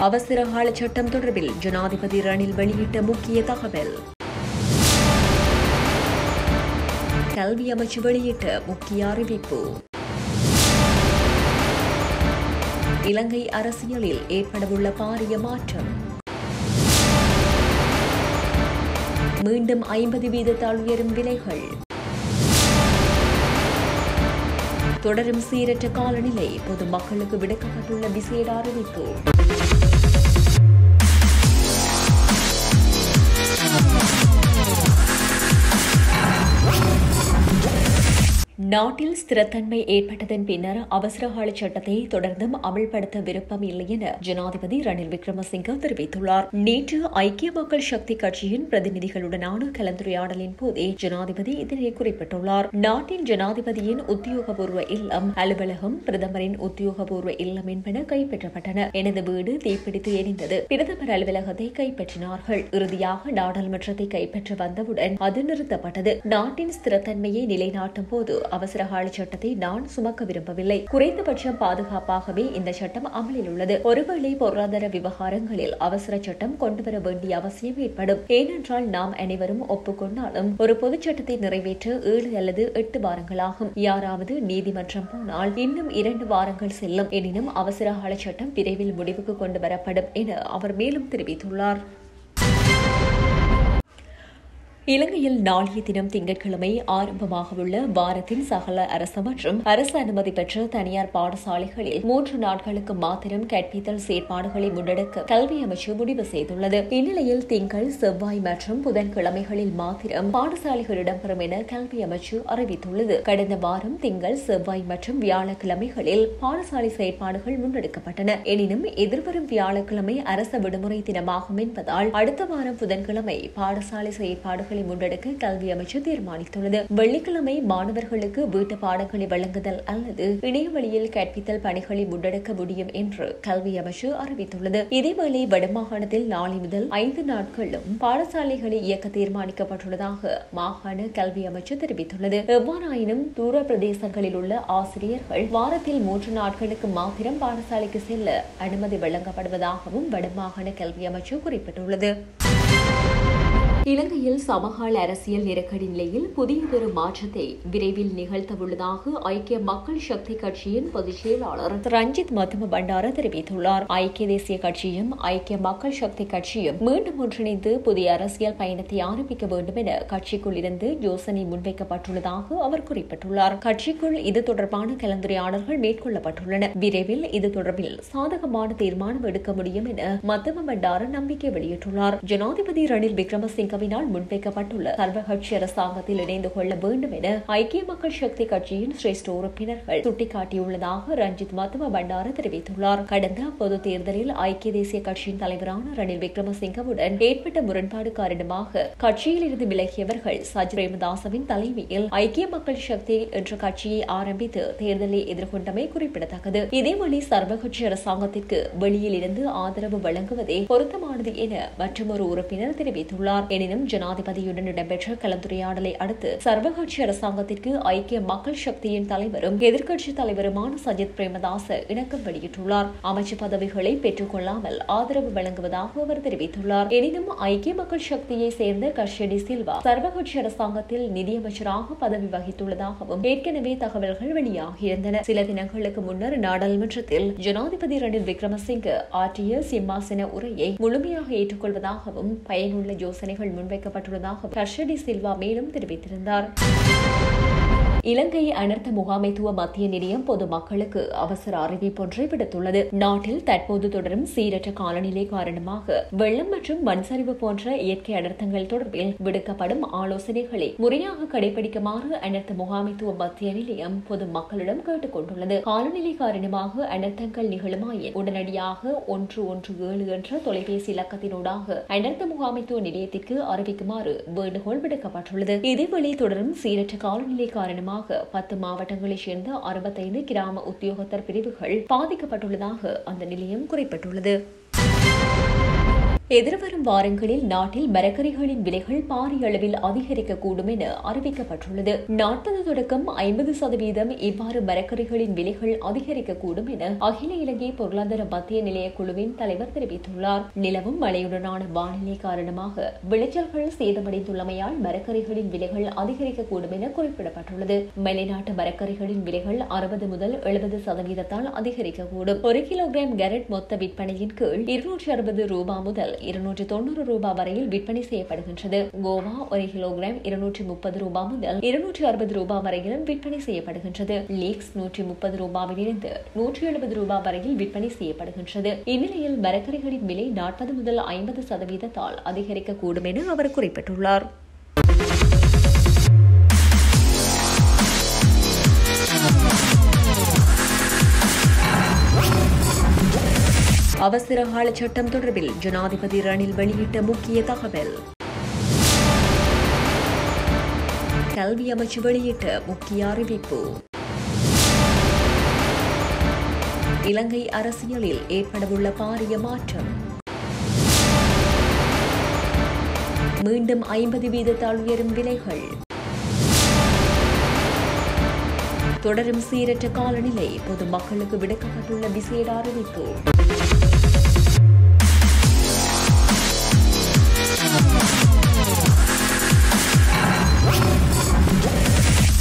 அவசர கால சட்டம் தொடர்பில் ஜனாதிபதி ரணில் வெளியிட்ட முக்கிய தகவல் கல்வி அமைச்சு வெளியிட்ட முக்கிய அறிவிப்பு இலங்கை அரசியலில் ஏற்படவுள்ள பாரிய மாற்றம் மீண்டும் ஐம்பது வீதத்தால் உயரும் விலைகள் தொடரும் சீரற்ற காலநிலை பொதுமக்களுக்கு விடுக்கப்பட்டுள்ள விசேட அறிவிப்பு நாட்டில் ஸ்திரத்தன்மை ஏற்பட்டதன் பின்னர் அவசரகால சட்டத்தை தொடர்ந்தும் அமல்படுத்த விருப்பம் இல்லை என ஜனாதிபதி ரணில் விக்ரமசிங்க தெரிவித்துள்ளார் நேற்று ஐக்கிய மக்கள் சக்தி கட்சியின் பிரதிநிதிகளுடனான கலந்துரையாடலின் போதே ஜனாதிபதி இதனை குறிப்பிட்டுள்ளார் நாட்டின் ஜனாதிபதியின் உத்தியோகபூர்வ இல்லம் அலுவலகம் பிரதமரின் உத்தியோகபூர்வ இல்லம் என்பன கைப்பற்றப்பட்டன எனது வீடு தீப்பிடித்து எரிந்தது பிரதமர் அலுவலகத்தை கைப்பற்றினார்கள் இறுதியாக நாடாளுமன்றத்தை கைப்பற்ற வந்தவுடன் அது நிறுத்தப்பட்டது நாட்டின் ஸ்திரத்தன்மையை நிலைநாட்டும் போது அவசரகால சட்டத்தை நான் சுமக்க விரும்பவில்லை குறைந்தபட்சம் பாதுகாப்பாகவே இந்த சட்டம் அமலில் உள்ளது ஒருவேளை பொருளாதார விவகாரங்களில் அவசர சட்டம் கொண்டுவர வேண்டிய அவசியம் ஏற்படும் ஏனென்றால் நாம் அனைவரும் ஒப்புக்கொண்டாலும் ஒரு பொது சட்டத்தை நிறைவேற்ற ஏழு அல்லது எட்டு வாரங்களாகும் யாராவது நீதிமன்றம் போனால் இன்னும் இரண்டு வாரங்கள் செல்லும் எனினும் அவசரகால சட்டம் விரைவில் முடிவுக்கு கொண்டு வரப்படும் என அவர் மேலும் தெரிவித்துள்ளார் இலங்கையில் நாளைய தினம் திங்கட்கிழமை ஆரம்பமாகவுள்ள வாரத்தின் சகல அரசு மற்றும் அரசு அனுமதி பெற்ற தனியார் பாடசாலைகளில் மூன்று நாட்களுக்கு மாத்திரம் கற்பித்தல் செயற்பாடுகளை முன்னெடுக்க கல்வி அமைச்சு முடிவு செய்துள்ளது இந்நிலையில் திங்கள் செவ்வாய் மற்றும் புதன்கிழமைகளில் மாத்திரம் பாடசாலைகள் இடம்பெறும் என கல்வி அமைச்சு அறிவித்துள்ளது கடந்த வாரம் திங்கள் செவ்வாய் மற்றும் வியாழக்கிழமைகளில் பாடசாலை செயற்பாடுகள் முன்னெடுக்கப்பட்டன எனினும் எதிர்வரும் வியாழக்கிழமை அரச விடுமுறை தினமாகும் என்பதால் அடுத்த வாரம் புதன்கிழமை பாடசாலை செயற்பாடுகள் பாடங்களை முன்னெடுக்க கல்வி அமைச்சு தீர்மானித்துள்ளது வெள்ளிக்கிழமை மாணவர்களுக்கு வீட்டு பாடங்களை வழங்குதல் அல்லது இணைய வழியில் கற்பித்தல் பணிகளை முன்னெடுக்க முடியும் என்று கல்வி அமைச்சு அறிவித்துள்ளது இதேவேளை வடமாகாணத்தில் நாளை முதல் ஐந்து நாட்களும் பாடசாலைகளை இயக்க தீர்மானிக்கப்பட்டுள்ளதாக மாகாண கல்வி அமைச்சு தெரிவித்துள்ளது எவ்வாறாயினும் தூர பிரதேசங்களில் உள்ள ஆசிரியர்கள் வாரத்தில் மூன்று நாட்களுக்கு மாத்திரம் பாடசாலைக்கு செல்ல அனுமதி வழங்கப்படுவதாகவும் வடமாகாண கல்வி அமைச்சு குறிப்பிட்டுள்ளது இலங்கையில் சமகால அரசியல் நெருக்கடி நிலையில் புதியதொரு மாற்றத்தை விரைவில் நிகழ்த்தவுள்ளதாக ஐக்கிய மக்கள் சக்தி கட்சியின் பொதுச் செயலாளர் ரஞ்சித் மத்தும பண்டார தெரிவித்துள்ளார் ஐக்கிய தேசிய கட்சியும் ஐக்கிய மக்கள் சக்தி கட்சியும் மீண்டும் ஒன்றிணைந்து புதிய அரசியல் பயணத்தை ஆரம்பிக்க வேண்டும் என கட்சிக்குள் இருந்து யோசனை முன்வைக்கப்பட்டுள்ளதாக அவர் குறிப்பிட்டுள்ளார் கட்சிக்குள் இது தொடர்பான கலந்துரையாடல்கள் மேற்கொள்ளப்பட்டுள்ளன விரைவில் இது தொடர்பில் சாதகமான தீர்மானம் எடுக்க முடியும் என மத்தும பண்டார நம்பிக்கை வெளியிட்டுள்ளார் ஜனாதிபதி ரணில் விக்ரமசிங்க சிங்கவினால் முன்வைக்கப்பட்டுள்ள சர்வகட்சி அரசாங்கத்தில் இணைந்து கொள்ள வேண்டும் என ஐக்கிய மக்கள் சக்தி கட்சியின் சிரேஷ்ட உறுப்பினர்கள் சுட்டிக்காட்டியுள்ளதாக ரஞ்சித் மத்துவ பண்டார தெரிவித்துள்ளார் கடந்த பொது தேர்தலில் ஐக்கிய தேசிய கட்சியின் தலைவரான ரணில் விக்ரமசிங்கவுடன் ஏற்பட்ட முரண்பாடு காரணமாக கட்சியில் இருந்து விலகியவர்கள் சஜ் பிரேமதாசவின் தலைமையில் ஐக்கிய மக்கள் சக்தி என்ற கட்சியை ஆரம்பித்து தேர்தலை எதிர்கொண்டமை குறிப்பிடத்தக்கது இதேவழி சர்வகட்சி அரசாங்கத்திற்கு வெளியில் இருந்து ஆதரவு வழங்குவதே பொருத்தமானது என மற்றொரு உறுப்பினர் தெரிவித்துள்ளார் எனினும் ஜனாதிபதியுடன் இடம்பெற்ற கலந்துரையாடலை அடுத்து சர்வகட்சி அரசாங்கத்திற்கு ஐக்கிய மக்கள் சக்தியின் தலைவரும் எதிர்க்கட்சித் தலைவருமான சஜித் பிரேமதாச இணக்கம் வெளியிட்டுள்ளார் அமைச்சு பதவிகளை பெற்றுக் கொள்ளாமல் ஆதரவு வழங்குவதாக அவர் தெரிவித்துள்ளார் எனினும் ஐக்கிய மக்கள் சக்தியை சேர்ந்த கர்ஷடி சில்வா சர்வகட்சி அரசாங்கத்தில் நிதியமைச்சராக பதவி வகித்துள்ளதாகவும் ஏற்கனவே தகவல்கள் வெளியாகியிருந்தன சில தினங்களுக்கு முன்னர் நாடாளுமன்றத்தில் ஜனாதிபதி ரணில் விக்ரமசிங்க ஆற்றிய சிம்மாசன உரையை முழுமையாக ஏற்றுக்கொள்வதாகவும் பயனுள்ள யோசனைகள் முன்வைக்கப்பட்டுள்ளதாக ஹர்ஷடி சில்வா மேலும் தெரிவித்திருந்தார் இலங்கை அனர்த்த முகாமைத்துவ மத்திய நிலையம் பொதுமக்களுக்கு அவசர அறிவிப்பொன்றை விடுத்துள்ளது நாட்டில் தற்போது தொடரும் சீரற்ற காலநிலை காரணமாக வெள்ளம் மற்றும் மண் சரிவு போன்ற இயற்கை அனர்த்தங்கள் தொடர்பில் விடுக்கப்படும் ஆலோசனைகளை முறையாக கடைபிடிக்குமாறு அனர்த்த முகாமைத்துவ மத்திய நிலையம் பொதுமக்களிடம் கேட்டுக் கொண்டுள்ளது காலநிலை காரணமாக அனர்த்தங்கள் நிகழுமாயின் உடனடியாக ஒன்று ஒன்று ஏழு என்ற தொலைபேசி இலக்கத்தினூடாக அனர்த்த முகாமைத்துவ நிலையத்திற்கு அறிவிக்குமாறு வேண்டுகோள் விடுக்கப்பட்டுள்ளது இதேவேளை தொடரும் சீரற்ற காலநிலை காரணமாக காரணமாக பத்து மாவட்டங்களைச் சேர்ந்த அறுபத்தைந்து கிராம உத்தியோகத்தர் பிரிவுகள் பாதிக்கப்பட்டுள்ளதாக அந்த நிலையம் குறிப்பிட்டுள்ளது எதிர்வரும் வாரங்களில் நாட்டில் மரக்கறிகளின் விலைகள் பாரிய அளவில் அதிகரிக்கக்கூடும் என அறிவிக்கப்பட்டுள்ளது நாற்பது தொடக்கம் ஐம்பது சதவீதம் இவ்வாறு மரக்கறிகளின் விலைகள் அதிகரிக்கக்கூடும் என அகில இலங்கை பொருளாதார மத்திய நிலைய குழுவின் தலைவர் தெரிவித்துள்ளார் நிலவும் மழையுடனான வானிலை காரணமாக விளைச்சல்கள் சேதமடைந்துள்ளமையால் மரக்கறிகளின் விலைகள் அதிகரிக்கக்கூடும் என குறிப்பிடப்பட்டுள்ளது வெளிநாட்டு மரக்கறிகளின் விலைகள் அறுபது முதல் எழுபது சதவீதத்தால் அதிகரிக்கக்கூடும் ஒரு கிலோகிராம் கேரட் மொத்த விற்பனையின் கீழ் இருநூற்றி அறுபது ரூபாய் முதல் இருநூற்றி தொண்ணூறு ரூபாய் வரையில் விற்பனை செய்யப்படுகின்றது கோவா ஒரு கிலோகிராம் இருநூற்றி முப்பது ரூபாய் முதல் இருநூற்றி அறுபது ரூபாய் வரையிலும் விற்பனை செய்யப்படுகின்றது லீக்ஸ் நூற்றி முப்பது ரூபாவிலிருந்து நூற்றி எழுபது ரூபாய் வரையில் விற்பனை செய்யப்படுகின்றது இந்நிலையில் மரக்கறிகளின் விலை நாற்பது முதல் ஐம்பது சதவீதத்தால் அதிகரிக்கக்கூடும் என அவர் குறிப்பிட்டுள்ளார் அவசர கால சட்டம் தொடர்பில் ஜனாதிபதி ரணில் வெளியிட்ட முக்கிய தகவல் கல்வி அமைச்சு வெளியிட்ட முக்கிய அறிவிப்பு இலங்கை அரசியலில் ஏற்படவுள்ள பாரிய மாற்றம் மீண்டும் ஐம்பது வீதத்தால் உயரும் விலைகள் தொடரும் சீரற்ற காலநிலை பொதுமக்களுக்கு விடுக்கப்பட்டுள்ள விசேட அறிவிப்பு